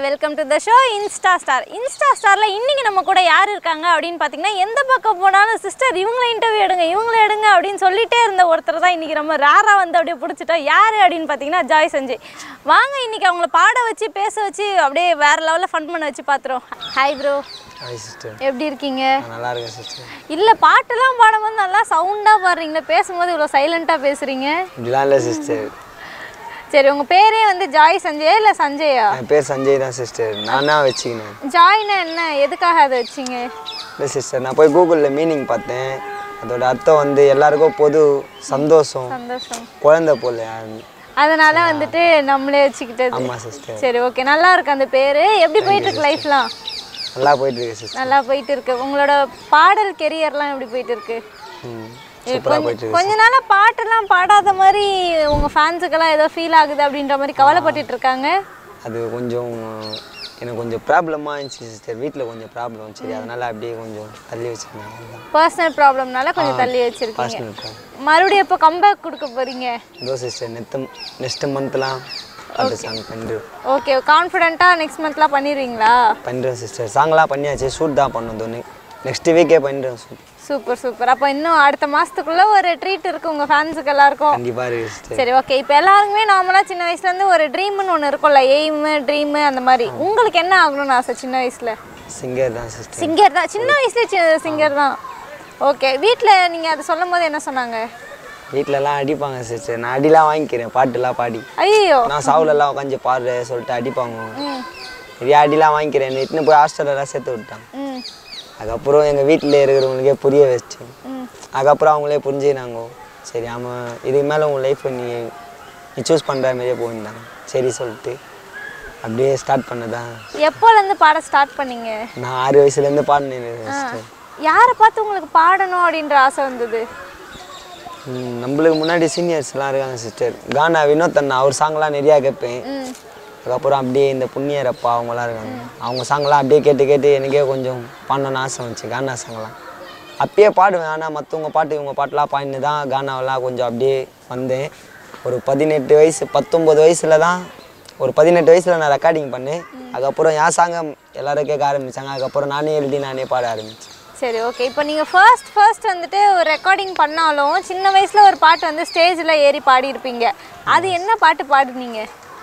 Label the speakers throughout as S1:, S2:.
S1: Welcome to the show insta star insta ஸ்டாரில் இன்றைக்கி நம்ம கூட யார் இருக்காங்க அப்படின்னு பார்த்தீங்கன்னா எந்த பக்கம் போனாலும் சிஸ்டர் இவங்களை இன்டர்வியூ எடுங்க இவங்களை எடுங்க அப்படின்னு சொல்லிட்டே இருந்த ஒருத்தர் தான் இன்றைக்கி நம்ம ரேராக வந்து அப்படியே பிடிச்சிட்டோம் யார் அப்படின்னு பார்த்தீங்கன்னா ஜாய் சஞ்சய் வாங்க இன்றைக்கி அவங்கள பாட வச்சு பேச வச்சு அப்படியே வேறு லெவலில் ஃபன் பண்ண வச்சு பார்த்துருவோம் ஹாய் ப்ரோ
S2: ஹாய் சிஸ்டர்
S1: எப்படி இருக்கீங்க
S2: நான் நல்லா இருக்கேன் சிஸ்டர்
S1: இல்லை பாட்டெல்லாம் பாடும்போது நல்லா சவுண்டாக பாடுறீங்களே பேசும்போது இவ்வளோ சைலண்ட்டாக பேசுகிறீங்க
S2: இப்படிலாம் இல்லை சிஸ்டர்
S1: சரி உங்கள் பேரே வந்து ஜாய் சஞ்சயா இல்லை சஞ்சயா
S2: என் பேர் சஞ்சய் தான் சிஸ்டர் நான் தான் வச்சுக்கினேன்
S1: ஜாய்னா என்ன எதுக்காக அதை வச்சீங்க
S2: இல்லை சிஸ்டர் நான் போய் கூகுளில் மீனிங் பார்த்தேன் அதோட அர்த்தம் வந்து எல்லாருக்கும் பொது சந்தோஷம்
S1: சந்தோஷம்
S2: குழந்தை போல
S1: அதனால வந்துட்டு நம்மளே வச்சுக்கிட்டது
S2: ஆமாம் சிஸ்டர்
S1: சரி ஓகே நல்லா இருக்கு அந்த பேரு எப்படி போயிட்டு இருக்கு லைஃப்லாம்
S2: நல்லா போயிட்டு இருக்கு சிஸ்டர்
S1: நல்லா போயிட்டு இருக்கு உங்களோட பாடல் கெரியர்லாம் எப்படி போயிட்டு இருக்கு
S2: ம்
S1: இது
S2: சூப்பராக
S1: கொஞ்ச-
S2: போயிட்டு இருக்கு
S1: கொஞ்ச நாளா பாட்டெல்லாம் பாடாத மாதிரி உங்க ஃபேன்ஸுக்கெல்லாம் ஏதோ ஃபீல் ஆகுது அப்படின்ற மாதிரி கவலைப்பட்டுட்டு இருக்காங்க
S2: அது கொஞ்சம் எனக்கு கொஞ்சம் ப்ராப்ளமாக இருந்துச்சு சிஸ்டர் வீட்டில் கொஞ்சம் ப்ராப்ளம் சரி அதனால் அப்படியே கொஞ்சம் தள்ளி வச்சுருந்தேன்
S1: பர்சனல் ப்ராப்ளம்னால கொஞ்சம் தள்ளி வச்சிருக்கீங்க
S2: பர்சனல் ப்ராப்ளம்
S1: மறுபடியும் எப்போ கம்பேக் கொடுக்க போறீங்க
S2: இதோ சிஸ்டர் நெத்த நெக்ஸ்ட் மந்த்லாம் பாட்டு சாங் பண்ணிடுவேன்
S1: ஓகே கான்ஃபிடென்ட்டாக நெக்ஸ்ட் மந்த்லாம் பண்ணிடுவீங்களா
S2: பண்ணிடுவேன் சிஸ்டர் சாங்லாம் பண்ணியாச்சு ஷூட் தான் பண்ணணும் நெக்ஸ்ட் வீக்கே பண்ணிடுவேன் ஷூட்
S1: சூப்பர் சூப்பர் அப்போ இன்னும் அடுத்த மாசத்துக்குள்ள ஒரு ட்ரீட் இருக்கு உங்க ஃபேன்ஸுக்கு எல்லாருக்கும்
S2: கண்டிப்பாக இருக்கு சிஸ்டர்
S1: சரி ஓகே இப்போ எல்லாருக்குமே நார்மலாக சின்ன வயசுல இருந்து ஒரு ட்ரீம்னு ஒன்று இருக்கும்ல எய்மு ட்ரீமு அந்த மாதிரி உங்களுக்கு என்ன ஆகணும்னு ஆசை சின்ன வயசுல
S2: சிங்கர் தான் சிஸ்டர்
S1: சிங்கர் தான் சின்ன வயசுல சிங்கர் தான் ஓகே வீட்டில் நீங்கள் அதை சொல்லும் போது என்ன சொன்னாங்க
S2: வீட்டிலலாம் அடிப்பாங்க சிஸ்டர் நான் அடிலாம் வாங்கிக்கிறேன் பாட்டுலாம் பாடி
S1: ஐயோ
S2: நான் சாவுலெல்லாம் உட்காந்து பாடுற சொல்லிட்டு அடிப்பாங்க நிறைய அடிலாம் வாங்கிக்கிறேன் இட்டுன்னு போய் ஹாஸ்டலெல்லாம் சேர்த்து விட்டாங்க
S1: ம்
S2: அதுக்கப்புறம் எங்கள் வீட்டில் இருக்கிறவங்களுக்கே புரிய வச்சேன்
S1: ம்
S2: அதுக்கப்புறம் அவங்களே புரிஞ்சுக்கினாங்க சரி ஆமாம் இதுக்கு மேலே உங்கள் லைஃப்பை நீ நீ சூஸ் பண்ணுற மாதிரியே போயிருந்தாங்க சரி சொல்லிட்டு அப்படியே ஸ்டார்ட் பண்ணதான்
S1: எப்போலேருந்து பாட ஸ்டார்ட் பண்ணீங்க
S2: நான் ஆறு வயசுலேருந்து பாடினேன் சிஸ்டர்
S1: யாரை பார்த்து உங்களுக்கு பாடணும் அப்படின்ற ஆசை வந்தது
S2: ம், நம்மளுக்கு முன்னாடி சீனியர்ஸ்லாம் இருக்காங்க சிஸ்டர் கானா வினோத் அண்ணா அவர் சாங்லாம் நிறையா கேட்பேன்
S1: ம்
S2: அதுக்கப்புறம் அப்படியே இந்த புண்ணியரப்பா அவங்களாம் இருக்காங்க அவங்க சாங்லாம் அப்படியே கேட்டு கேட்டு எனக்கே கொஞ்சம் பாடணும்னு ஆசை வந்துச்சு கானா சாங்லாம் அப்பயே பாடுவேன் ஆனால் மற்றவங்க பாட்டு இவங்க பாட்டெலாம் பாடினு தான் கானாவெல்லாம் கொஞ்சம் அப்படியே வந்தேன் ஒரு பதினெட்டு வயசு பத்தொம்பது வயசில் தான் ஒரு பதினெட்டு வயசில் நான் ரெக்கார்டிங் பண்ணேன் அதுக்கப்புறம் என் சாங்கை எல்லாரும் கேட்க ஆரம்பித்தாங்க அதுக்கப்புறம் நானே எழுதி நானே பாட ஆரம்பித்தேன்
S1: சரி ஓகே இப்போ நீங்கள் ஃபர்ஸ்ட் ஃபர்ஸ்ட் வந்துட்டு ஒரு ரெக்கார்டிங் பண்ணாலும் சின்ன வயசில் ஒரு பாட்டு வந்து ஸ்டேஜில் ஏறி பாடியிருப்பீங்க அது என்ன பாட்டு பாடுனீங்க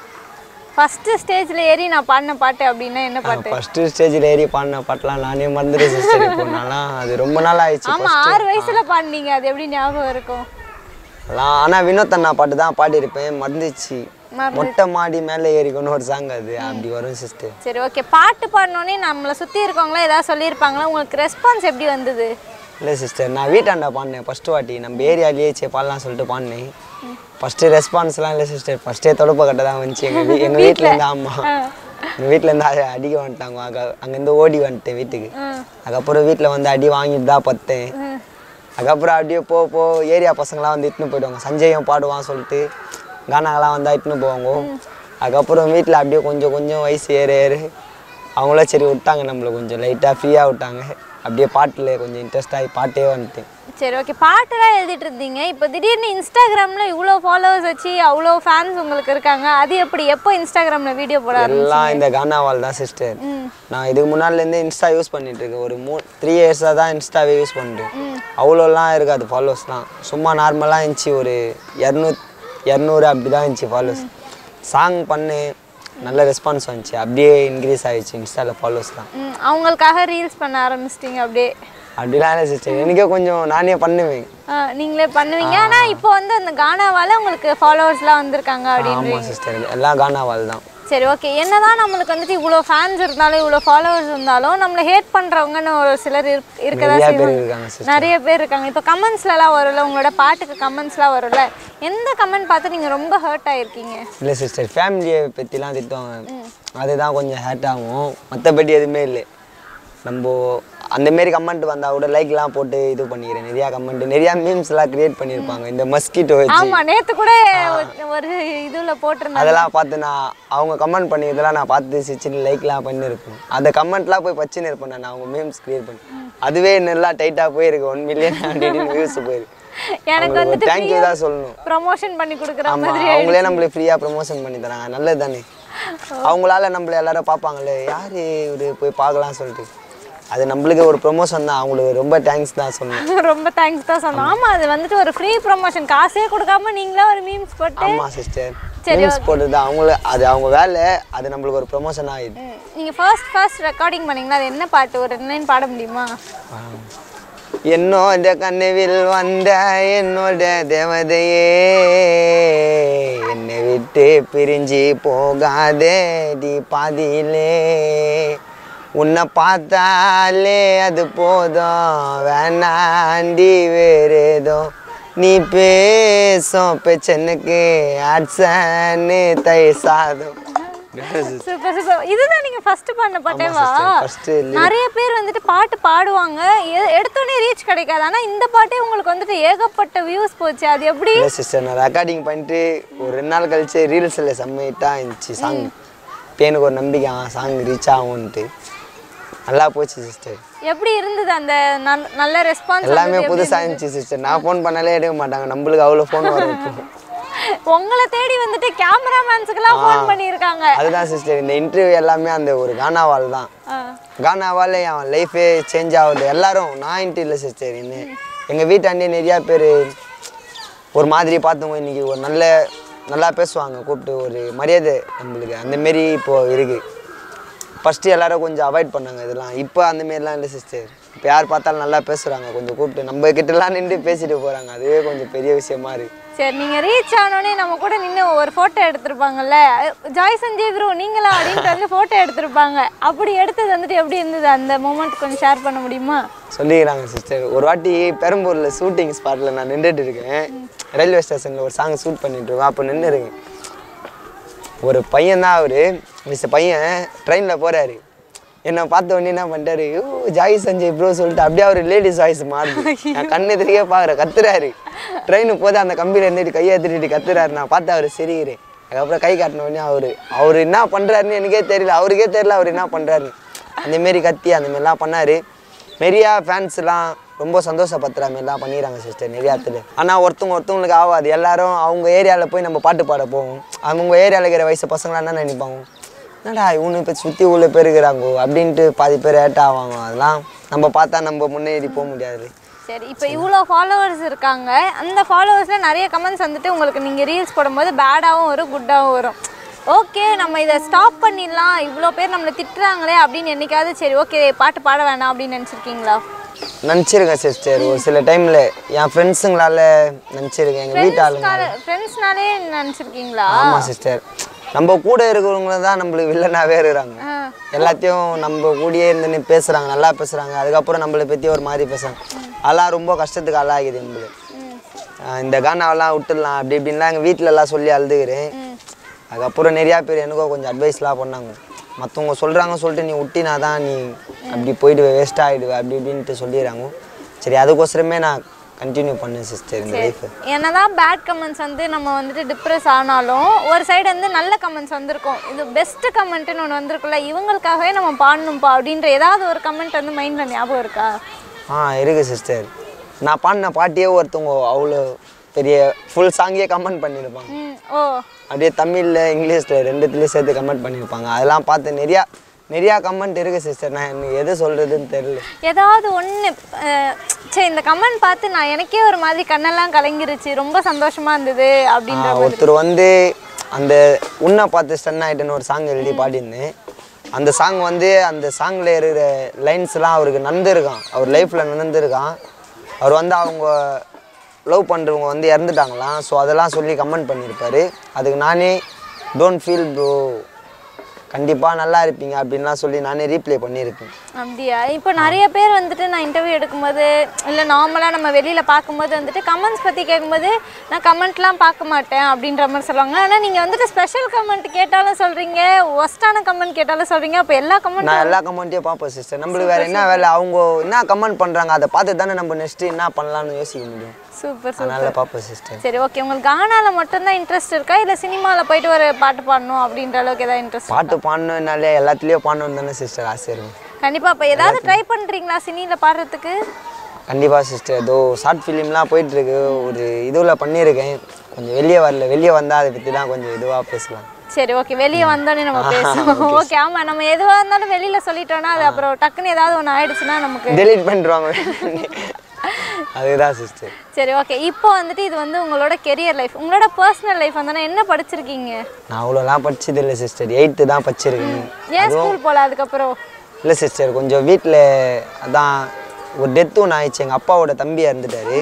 S1: ஃபஸ்ட்டு ஸ்டேஜில் ஏறி நான் பாடின பாட்டு அப்படின்னா என்ன பாட்டு
S2: ஃபஸ்ட்டு ஸ்டேஜில் ஏறி பாடின பாட்டெலாம் நானே மறந்துட்டேன் சிஸ்டர் இப்போ நான்லாம் அது ரொம்ப நாள் ஆயிடுச்சு
S1: ஆமாம் ஆறு வயசில் பாடினீங்க அது எப்படி ஞாபகம் இருக்கும்
S2: அதெல்லாம் ஆனால் வினோத் அண்ணா பாட்டு தான் பாடியிருப்பேன் மறந்துச்சு
S1: மறந்து-
S2: மொட்டை மாடி மேலே ஏறிக்கணும் ஒரு சாங் அது அப்படி வரும் சிஸ்டர்
S1: சரி ஓகே பாட்டு பாடினோடனே நம்மளை சுற்றி இருக்கவங்களாம் ஏதாவது சொல்லியிருப்பாங்களா உங்களுக்கு ரெஸ்பான்ஸ் எப்படி வந்தது
S2: இல்லை சிஸ்டர் நான் வீட்டாண்டா பாடினேன் ஃபஸ்ட்டு வாட்டி நம்ம ஏரியாலேயே சே பாடலாம் சொல்லிட்டு பாடினேன் ஃபஸ்ட்டு ரெஸ்பான்ஸ்லாம் இல்லை சிஸ்டர் ஃபஸ்ட்டே தொடப்ப கட்ட தான் வந்துச்சு எங்கள் வீ எங்கள் வீட்டிலேருந்து ஆமாம் எங்கள் வீட்டிலேருந்து அடிக்க வந்துட்டாங்க அங்கே அங்கேருந்து ஓடி வந்துட்டேன் வீட்டுக்கு அதுக்கப்புறம் வீட்டில் வந்து அடி வாங்கிட்டு தான் பத்தேன் அதுக்கப்புறம் அப்படியே போ போ ஏரியா பசங்களாம் வந்து இட்டுன்னு போயிடுவாங்க சஞ்சயும் பாடுவான் சொல்லிட்டு கானாங்கெல்லாம் வந்தால் இட்டுன்னு போவாங்க அதுக்கப்புறம் வீட்டில் அப்படியே கொஞ்சம் கொஞ்சம் வயசு ஏற ஏறு அவங்களும் சரி விட்டாங்க நம்மளை கொஞ்சம் லைட்டாக ஃப்ரீயாக விட்டாங்க அப்படியே பாட்டில் கொஞ்சம் இன்ட்ரெஸ்ட் ஆகி பாட்டே வந்துட்டேன்
S1: சரி ஓகே பாட்டெல்லாம் எழுதிட்டு இருந்தீங்க இப்போ திடீர்னு இன்ஸ்டாகிராமில் இவ்வளோ ஃபாலோவர்ஸ் வச்சு அவ்வளோ ஃபேன்ஸ் உங்களுக்கு இருக்காங்க அது எப்படி எப்போ இன்ஸ்டாகிராமில் வீடியோ போட ஆரம்பிச்சீங்க?
S2: எல்லாம் இந்த கானாவால் தான் சிஸ்டர்
S1: ம்
S2: நான் இதுக்கு முன்னாடிலேருந்து இன்ஸ்டா யூஸ் பண்ணிட்டு இருக்கேன் ஒரு மூ த்ரீ இயர்ஸாக தான் இன்ஸ்டாவே யூஸ் பண்ணுறேன் அவ்வளோலாம் இருக்காது ஃபாலோஸ்லாம் சும்மா நார்மலாக இருந்துச்சு ஒரு இரநூத் இரநூறு அப்படி தான் இருந்துச்சு ஃபாலோஸ் சாங் பண்ணு நல்ல ரெஸ்பான்ஸ் வந்துச்சு அப்படியே இன்க்ரீஸ் ஆயிடுச்சு இன்ஸ்டாவில் ஃபாலோஸ்லாம்
S1: ம் அவங்களுக்காக ரீல்ஸ் பண்ண ஆரம்பிச்சிட்டிங்க அப்படியே
S2: அப்படிலாம் இல்லை சிஸ்டர் எனக்கே கொஞ்சம் நானே பண்ணுவேன்
S1: ஆ, நீங்களே பண்ணுவீங்க ஆனால் இப்போ வந்து அந்த கானாவால் உங்களுக்கு ஃபாலோவர்ஸ்லாம் வந்திருக்காங்க அப்படின்னு
S2: ஆமாம் சிஸ்டர் எல்லாம் கானாவால் தான்
S1: சரி ஓகே என்னதான் நம்மளுக்கு வந்துட்டு இவ்வளோ ஃபேன்ஸ் இருந்தாலும் இவ்வளோ ஃபாலோவர்ஸ் இருந்தாலும் நம்மளை ஹேட் பண்ணுறவங்கன்னு ஒரு சிலர் இருக் இருக்கதா
S2: நிறையா பேர்
S1: செய்வாங்க
S2: இருக்காங்க சிஸ்டர்
S1: நிறைய பேர் இருக்காங்க இப்போ கமெண்ட்ஸ்லலாம் வரும்ல உங்களோட பாட்டுக்கு கமெண்ட்ஸ்லாம் வரும்ல எந்த கமெண்ட் பார்த்து நீங்கள் ரொம்ப ஹர்ட் ஆயிருக்கீங்க
S2: இல்லை சிஸ்டர் ஃபேமிலியை பற்றிலாம் திட்டுவாங்க அதுதான் கொஞ்சம் ஹேட் ஆகும் மற்றபடி எதுவுமே இல்லை நம்ம அந்த மாரி கமெண்ட் வந்தால் கூட லைக்லாம் போட்டு இது பண்ணிக்கிறேன் நிறையா கமெண்ட் நிறையா மீம்ஸ்லாம் கிரியேட் பண்ணியிருப்பாங்க இந்த மஸ்கிட்டோ வச்சு
S1: ஆமா நேத்து கூட ஒரு- ஒரு இதுல போட்டிருந்தாங்க
S2: அதெல்லாம் பார்த்து நான் அவங்க கமெண்ட் பண்ணிக்கிறதெல்லாம் நான் பார்த்து சிரிச்சுன்னு லைக்லாம் பண்ணியிருப்பேன் அந்த கமெண்ட்லாம் போய் பச்சுன்னு இருப்பேன் நான் அவங்க மீம்ஸ் கிரியேட் பண்ணி அதுவே நல்லா டைட்டாக போயிருக்கு ஒன் மில்லியன் அப்படின்னு வியூஸ் போயிருக்கு
S1: எனக்கு வந்துட்டு
S2: தேங்க்யூ தான் சொல்லணும்
S1: ப்ரமோஷன் பண்ணி கொடுக்குற
S2: ஆமா
S1: மாதிரி
S2: அவங்களே நம்மளுக்கு ஃப்ரீயாக ப்ரமோஷன் பண்ணி தராங்க நல்லது தானே அவங்களால நம்மள எல்லாரும் பார்ப்பாங்களே யார் இவரு போய் பார்க்கலாம் சொல்லிட்டு அது நம்மளுக்கு ஒரு ப்ரொமோஷன் தான் அவங்களுக்கு ரொம்ப தேங்க்ஸ் தான் சொன்னேன்
S1: ரொம்ப தேங்க்ஸ் தான் சொன்னோம் ஆமா அது வந்துட்டு ஒரு ஃப்ரீ ப்ரொமோஷன் காசே கொடுக்காம நீங்களே ஒரு மீம்ஸ் போட்டு
S2: ஆமாம் சிஸ்டர்
S1: சரி,
S2: மீம்ஸ் போட்டது அவங்கள அது அவங்க வேலை அது நம்மளுக்கு ஒரு ப்ரொமோஷன் ஆகிடுது
S1: ம், நீங்க ஃபர்ஸ்ட் ஃபர்ஸ்ட் ரெக்கார்டிங் பண்ணீங்களா அது என்ன பாட்டு ஒரு ரெண்டு லைன் பாட முடியுமா
S2: என்னோட கனவில் வந்த என்னோட தேவதையே என்னை விட்டு பிரிஞ்சு போகாதே டி பாதியிலே உன்னை பார்த்தாலே அது போதும் வேணாண்டி வேறேதோ நீ பேசும் பெச்சனுக்கு அட்சன்னு தை சாதம்
S1: சூப்பர் சூப்பர் இதுதான் நீங்க ஃபர்ஸ்ட் பண்ண பாட்டேவா
S2: ஃபர்ஸ்ட்
S1: நிறைய பேர் வந்துட்டு பாட்டு பாடுவாங்க எ- எடுத்தோடனே ரீச் கிடைக்காது ஆனா இந்த பாட்டே உங்களுக்கு வந்துட்டு ஏகப்பட்ட வியூஸ் போச்சு அது எப்படி
S2: இல்லை சிஸ்டர் நான் ரெக்கார்டிங் பண்ணிட்டு ஒரு ரெண்டு நாள் கழிச்சு ரீல்ஸில் செம்மைட்டாக இருந்துச்சு சாங் இப்போ எனக்கு ஒரு நம்பிக்கை சாங் ரீச் ஆகும்ன்ட்டு நல்லா போச்சு சிஸ்டர்
S1: எப்படி இருந்தது அந்த நல்- நல்ல ரெஸ்பான்ஸ்
S2: எல்லாமே புதுசாக இருந்துச்சு சிஸ்டர் நான் ஃபோன் பண்ணாலே எடுக்க மாட்டாங்க நம்மளுக்கு அவ்வளோ ஃபோன் வரும் இப்போ
S1: உங்களை தேடி வந்துட்டு கேமராமேன்ஸுக்கெல்லாம் ஃபோன் பண்ணியிருக்காங்க
S2: அதுதான் சிஸ்டர் இந்த இன்டர்வியூ எல்லாமே அந்த ஒரு கானாவால் தான்
S1: ஆ.
S2: கானாவால் என் லைஃபே சேஞ்ச் ஆகுது எல்லாரும் நான் இன்ட்டு இல்லை சிஸ்டர் இன்னும் எங்கள் வீட்டாண்டே நிறையா பேர் ஒரு மாதிரி பார்த்தவங்க இன்னைக்கு ஒரு நல்ல நல்லா பேசுவாங்க கூப்பிட்டு ஒரு மரியாதை நம்மளுக்கு அந்த மாரி இப்போது இருக்குது ஃபஸ்ட்டு எல்லாரும் கொஞ்சம் அவாய்ட் பண்ணாங்க இதெல்லாம் இப்போ அந்த மாரிலாம் இல்லை சிஸ்டர் இப்போ யார் பார்த்தாலும் நல்லா பேசுகிறாங்க கொஞ்சம் கூப்பிட்டு நம்ம கிட்டலாம் நின்று பேசிட்டு போகிறாங்க அதுவே கொஞ்சம் பெரிய விஷயமா இருக்குது
S1: சரி நீங்க ரீச் ஆனோடனே நம்ம கூட நின்று ஒரு போட்டோ எடுத்திருப்பாங்கல்ல ஜாய் சஞ்சய் ப்ரோ நீங்களா அப்படின்ட்டு வந்து போட்டோ எடுத்திருப்பாங்க அப்படி எடுத்தது வந்துட்டு எப்படி இருந்தது அந்த மூமெண்ட் கொஞ்சம் ஷேர் பண்ண முடியுமா
S2: சொல்லிக்கிறாங்க சிஸ்டர் ஒரு வாட்டி பெரம்பூரில் ஷூட்டிங் ஸ்பாட்டில் நான் நின்றுட்டு இருக்கேன் ரயில்வே ஸ்டேஷனில் ஒரு சாங் ஷூட் பண்ணிட்டு இருக்கோம் அப்போ நின்று இருக்கேன் ஒரு பையன் தான் அவர் மிஸ் பையன் ட்ரெயினில் போகிறாரு என்னை பார்த்த உடனே என்ன பண்ணிட்டாரு "ஓ, ஜாய் சஞ்சய் ப்ரோ சொல்லிட்டு அப்படியே அவர் லேடிஸ் வாய்ஸ் மாறுது நான் கண்ணு எதிரிக்கே பார்க்குறேன் கத்துறாரு ட்ரெயினுக்கு போது அந்த கம்பியில் இருந்துட்டு கையை திருட்டு கத்துறாரு நான் பார்த்து அவர் சிரிக்கிறேன் அதுக்கப்புறம் கை காட்டின உடனே அவர் அவர் என்ன பண்ணுறாருன்னு எனக்கே தெரியல அவருக்கே தெரியல அவர் என்ன பண்ணுறாரு அந்தமாரி கத்தி அந்த மாதிரிலாம் பண்ணார் நிறையா ஃபேன்ஸ்லாம் ரொம்ப சந்தோஷப்படுத்துகிற மாதிரிலாம் பண்ணிடுறாங்க சிஸ்டர் நிறையா இடத்துல ஆனால் ஒருத்தவங்க ஒருத்தவங்களுக்கு ஆகாது எல்லாரும் அவங்க ஏரியாவில் போய் நம்ம பாட்டு பாட போவோம் அவங்க ஏரியாவில் இருக்கிற வயசு பசங்களாம் என்ன நினைப்பாங்க என்னடா இவனு இப்போ சுற்றி உள்ள பேர் இருக்கிறாங்கோ அப்படின்ட்டு பாதி பேர் ஏட் ஆவாங்க அதெல்லாம் நம்ம பார்த்தா நம்ம முன்னேறி போக முடியாது
S1: சரி இப்போ இவ்வளோ ஃபாலோவர்ஸ் இருக்காங்க அந்த ஃபாலோவர்ஸில் நிறைய கமெண்ட்ஸ் வந்துட்டு உங்களுக்கு நீங்கள் ரீல்ஸ் போடும்போது பேடாகவும் வரும் குட்டாகவும் வரும் ஓகே நம்ம இதை ஸ்டாப் பண்ணிடலாம் இவ்வளோ பேர் நம்மளை திட்டுறாங்களே அப்படின்னு என்னைக்காவது சரி ஓகே பாட்டு பாட வேணாம் அப்படின்னு நினச்சிருக்கீங்களா
S2: நினச்சிருக்கேன் சிஸ்டர் ஒரு சில டைமில் என் ஃப்ரெண்ட்ஸுங்களால நினச்சிருக்கேன் எங்கள் வீட்டு ஆளுங்க
S1: ஃப்ரெண்ட்ஸ்னாலே நினச்சிருக்கீங்களா
S2: ஆமாம் சிஸ்டர் நம்ம கூட இருக்கிறவங்க தான் நம்மளுக்கு வில்லனாகவே இருக்கிறாங்க
S1: ஆ
S2: எல்லாத்தையும் நம்ம கூடயே இருந்து பேசுகிறாங்க நல்லா பேசுகிறாங்க அதுக்கப்புறம் நம்மளை பற்றி ஒரு மாதிரி பேசுகிறாங்க அதெல்லாம் ரொம்ப கஷ்டத்துக்கு ஆளாகுது நம்மளுக்கு
S1: ம்
S2: ஆஹ் இந்த கானாவெல்லாம் விட்டுடலாம் அப்படி இப்படின்லாம் எங்கள் வீட்டில எல்லாம் சொல்லி அழுதுகிறேன்
S1: ம்
S2: அதுக்கப்புறம் நிறையா பேர் எனக்கும் கொஞ்சம் அட்வைஸ்லாம் பண்ணாங்க மற்றவங்க சொல்கிறாங்க சொல்லிட்டு நீ விட்டினா தான் நீ அப்படி போயிடுவே வேஸ்ட் ஆகிடுவே அப்படி இப்படின்ட்டு சொல்லிடுறாங்க சரி அதுக்கோசரமே நான் கண்டினியூ பண்ணேன் சிஸ்டர் இந்த லைஃப்பை
S1: என்னதான் பேட் கமெண்ட்ஸ் வந்து நம்ம வந்துட்டு டிப்ரெஸ் ஆனாலும் ஒரு சைடு வந்து நல்ல கமெண்ட்ஸ் வந்திருக்கும் இது பெஸ்ட் கமெண்ட்னு ஒன்று வந்திருக்குல்ல இவங்களுக்காகவே நம்ம பாடணும்ப்பா அப்படின்ற ஏதாவது ஒரு கமெண்ட் வந்து மைண்டில் ஞாபகம் இருக்கா
S2: ஆ இருக்குது சிஸ்டர் நான் பாடின பாட்டியே ஒருத்தவங்க அவ்வளோ பெரிய ஃபுல் சாங்கே கமெண்ட் பண்ணியிருப்பாங்க
S1: ம் ஓ
S2: அப்படியே தமிழில் இங்கிலீஷில் ரெண்டுத்துலேயும் சேர்த்து கமெண்ட் பண்ணியிருப்பாங்க அதெல்லாம் பார்த்து நிறையா நிறையா கமெண்ட் இருக்குது சிஸ்டர் நான் எனக்கு எது சொல்கிறதுன்னு தெரியல
S1: ஏதாவது ஒன்று சரி இந்த கமெண்ட் பார்த்து நான் எனக்கே ஒரு மாதிரி கண்ணெல்லாம் கலங்கிருச்சு ரொம்ப சந்தோஷமா இருந்தது அப்படின்ற
S2: ஆ, ஒருத்தர் வந்து அந்த உன்னை பார்த்து ஸ்டன் ஆகிட்டேன்னு ஒரு சாங் எழுதி பாடியிருந்தேன் அந்த சாங் வந்து அந்த சாங்கில் இருக்கிற லைன்ஸ்லாம் அவருக்கு நடந்திருக்கான் அவர் லைஃப்பில் நடந்திருக்கான் அவர் வந்து அவங்க லவ் பண்ணுறவங்க வந்து இறந்துட்டாங்களாம் ஸோ அதெல்லாம் சொல்லி கமெண்ட் பண்ணியிருப்பாரு அதுக்கு நானே டோன்ட் ஃபீல் ப்ரோ கண்டிப்பாக நல்லா இருப்பீங்க அப்படின்லாம் சொல்லி நானே ரீப்ளே பண்ணியிருக்கேன்
S1: அப்படியா இப்போ நிறைய பேர் வந்துட்டு நான் இன்டர்வியூ எடுக்கும்போது இல்லை நார்மலாக நம்ம வெளியில் பார்க்கும்போது வந்துட்டு கமெண்ட்ஸ் பற்றி கேட்கும்போது நான் கமெண்ட்லாம் பார்க்க மாட்டேன் அப்படின்ற மாதிரி சொல்லுவாங்க ஆனால் நீங்கள் வந்துட்டு ஸ்பெஷல் கமெண்ட் கேட்டாலும் சொல்கிறீங்க ஒஸ்டான கமெண்ட் கேட்டாலும் சொல்கிறீங்க அப்போ எல்லா கமெண்ட்
S2: நான் எல்லா கமெண்ட்டையும் பார்ப்பேன் சிஸ்டர் நம்மளுக்கு வேறு என்ன வேலை அவங்க என்ன கமெண்ட் பண்ணுறாங்க அதை பார்த்து தானே நம்ம நெக்ஸ்ட்டு என்ன பண்ணலாம்னு யோசிக்க முடியும்
S1: சூப்பர் சூப்பர்
S2: அதனால பார்ப்பேன் சிஸ்டர்
S1: சரி ஓகே உங்களுக்கு கானால மட்டும்தான் இன்ட்ரெஸ்ட் இருக்கா இல்லை சினிமாவில் போயிட்டு ஒரு பாட்டு பாடணும் அப்படின்ற அளவுக்கு ஏதாவது இன்ட்ரெஸ்ட்
S2: பாட்டு பாடணுன்னாலே எல்லாத்துலேயும் பாடணும் தானே சிஸ்டர் ஆசை இருக்கும்
S1: கண்டிப்பாக இப்போ ஏதாவது ட்ரை பண்ணுறீங்களா சினியில் பாடுறதுக்கு
S2: கண்டிப்பாக சிஸ்டர் ஏதோ ஷார்ட் ஃபிலிம்லாம் போயிட்டுருக்கு ஒரு இதுவில் பண்ணியிருக்கேன் கொஞ்சம் வெளியே வரல வெளியே வந்தால் அதை பற்றி தான் கொஞ்சம் இதுவாக பேசலாம்
S1: சரி ஓகே வெளியே வந்தோடனே நம்ம பேசுவோம் ஓகே ஆமா நம்ம எதுவா இருந்தாலும் வெளியில சொல்லிட்டோம்னா அது அப்புறம் டக்குன்னு ஏதாவது ஒன்று ஆயிடுச்சுன்னா நமக்கு
S2: டெலீட் பண்ணிடுவாங்க அதுதான் சிஸ்டர்
S1: சரி ஓகே இப்போ வந்துட்டு இது வந்து உங்களோட கெரியர் லைஃப் உங்களோட பர்சனல் லைஃப் வந்தோன்னா என்ன படிச்சிருக்கீங்க
S2: நான் அவ்வளோலாம் படிச்சது இல்லை சிஸ்டர் எயித்து தான் படிச்சிருக்கேன்
S1: ஏன் ஸ்கூல் போல அதுக்கப்புறம்
S2: இல்லை சிஸ்டர் கொஞ்சம் வீட்டில் அதான் ஒரு டெத்து ஒன்று ஆயிடுச்சு எங்கள் அப்பாவோட தம்பி இறந்துட்டாரு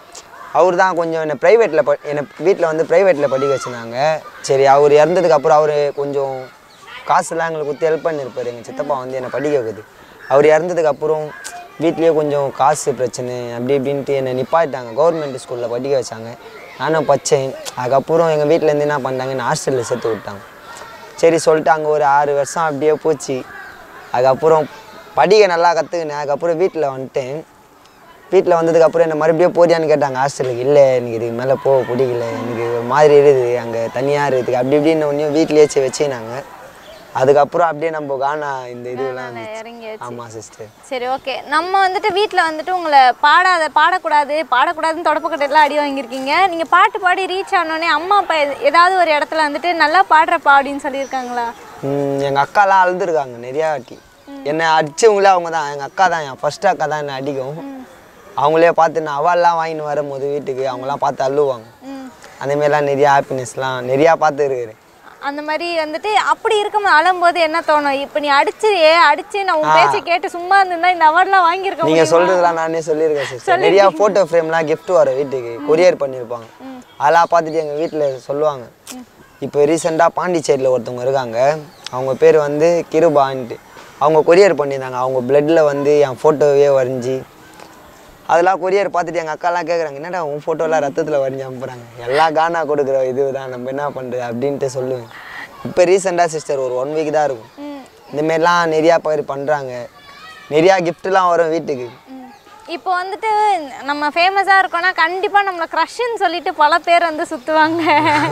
S2: அவர் தான் கொஞ்சம் என்னை ப்ரைவேட்டில் ப என்னை வீட்டில் வந்து ப்ரைவேட்டில் படிக்க வச்சுருந்தாங்க சரி அவர் இறந்ததுக்கு அப்புறம் அவர் கொஞ்சம் காசுலாம் எங்களுக்கு கொடுத்து ஹெல்ப் பண்ணியிருப்பார் எங்கள் சித்தப்பா வந்து என்னை படிக்க வைக்குது அவர் இறந்ததுக்கு அப்புறம் வீட்லேயே கொஞ்சம் காசு பிரச்சனை அப்படி இப்படின்ட்டு என்னை நிப்பாட்டாங்க கவர்மெண்ட் ஸ்கூலில் படிக்க வச்சாங்க நானும் படித்தேன் அதுக்கப்புறம் எங்கள் வீட்டிலேருந்து என்ன பண்ணாங்க என்னை ஹாஸ்டலில் சேர்த்து விட்டாங்க சரி சொல்லிட்டு அங்கே ஒரு ஆறு வருஷம் அப்படியே போச்சு அதுக்கப்புறம் படிக்க நல்லா கற்றுக்கினேன் அதுக்கப்புறம் வீட்டில் வந்துட்டேன் வீட்டில் வந்ததுக்கப்புறம் என்ன மறுபடியும் போறியான்னு கேட்டாங்க ஹாஸ்டலுக்கு இல்லை எனக்கு இதுக்கு மேலே போக பிடிக்கல எனக்கு ஒரு மாதிரி இருக்குது அங்கே தனியாக இருக்குது அப்படி இப்படின்னு ஒன்றையும் வீட்லேயே வச்சு வச்சுனாங்க அதுக்கப்புறம் அப்படியே நம்ம கானா இந்த இதுவெல்லாம்
S1: இறங்கி
S2: ஆமாம் சிஸ்டர்
S1: சரி ஓகே நம்ம வந்துட்டு வீட்டில் வந்துட்டு உங்களை பாடாத பாடக்கூடாது பாடக்கூடாதுன்னு தொடப்பக்கட்டையெல்லாம் அடி வாங்கியிருக்கீங்க நீங்கள் பாட்டு பாடி ரீச் ஆனோடனே அம்மா அப்பா எது- ஏதாவது ஒரு இடத்துல வந்துட்டு நல்லா பாடுறப்பா அப்படின்னு சொல்லியிருக்காங்களா
S2: எங்கள் அக்காலாம் அழுதுருக்காங்க நிறையா வாட்டி என்னை அடிச்சவங்களே அவங்க தான் எங்கள் அக்கா தான் என் ஃபர்ஸ்ட் அக்கா தான் என்னை அடிக்கும் அவங்களே பார்த்து நான் அவெல்லாம் வாங்கின்னு வரும்போது வீட்டுக்கு அவங்களாம் பார்த்து அழுவாங்க
S1: ம்
S2: அந்த மாதிரிலாம் நிறையா ஹாப்பினஸ்லாம் நிறையா பார்த்து இருக்கிறேன்
S1: அந்த மாதிரி வந்துட்டு அப்படி இருக்கும் அழும்போது என்ன தோணும் இப்போ நீ அடிச்சியே அடிச்சு நான் உன் பேச்சை கேட்டு சும்மா இருந்திருந்தா இந்த அவார்ட்லாம் வாங்கியிருக்க
S2: நீங்க சொல்றதெல்லாம் நானே சொல்லியிருக்கேன் சிஸ்டர் நிறைய போட்டோ ஃப்ரேம்லாம் gift வர வீட்டுக்கு கொரியர் பண்ணியிருப்பாங்க அதெல்லாம் பார்த்துட்டு எங்க வீட்டில் சொல்லுவாங்க இப்போ ரீசெண்டாக பாண்டிச்சேரியில் ஒருத்தவங்க இருக்காங்க அவங்க பேர் வந்து கிருபான்ட்டு அவங்க கொரியர் பண்ணியிருந்தாங்க அவங்க பிளட்டில் வந்து என் ஃபோட்டோவே வரைஞ்சி அதெல்லாம் கொரியர் பார்த்துட்டு எங்கள் அக்காலாம் கேட்குறாங்க என்னடா உன் ஃபோட்டோலாம் ரத்தத்தில் வரைஞ்சி அனுப்புகிறாங்க எல்லாம் கானா கொடுக்குற இதுதான் நம்ம என்ன பண்ணுறது அப்படின்ட்டு சொல்லுவேன் இப்போ ரீசெண்டாக சிஸ்டர் ஒரு ஒன் வீக் தான் இருக்கும்
S1: ம்
S2: இந்த மாதிரிலாம் நிறையா பேர் பண்ணுறாங்க நிறையா கிஃப்ட்லாம் வரும் வீட்டுக்கு
S1: ம். இப்போ வந்துட்டு நம்ம ஃபேமஸாக இருக்கோம்னா கண்டிப்பாக நம்மளை க்ரஷ்ன்னு சொல்லிட்டு பல பேர் வந்து சுற்றுவாங்க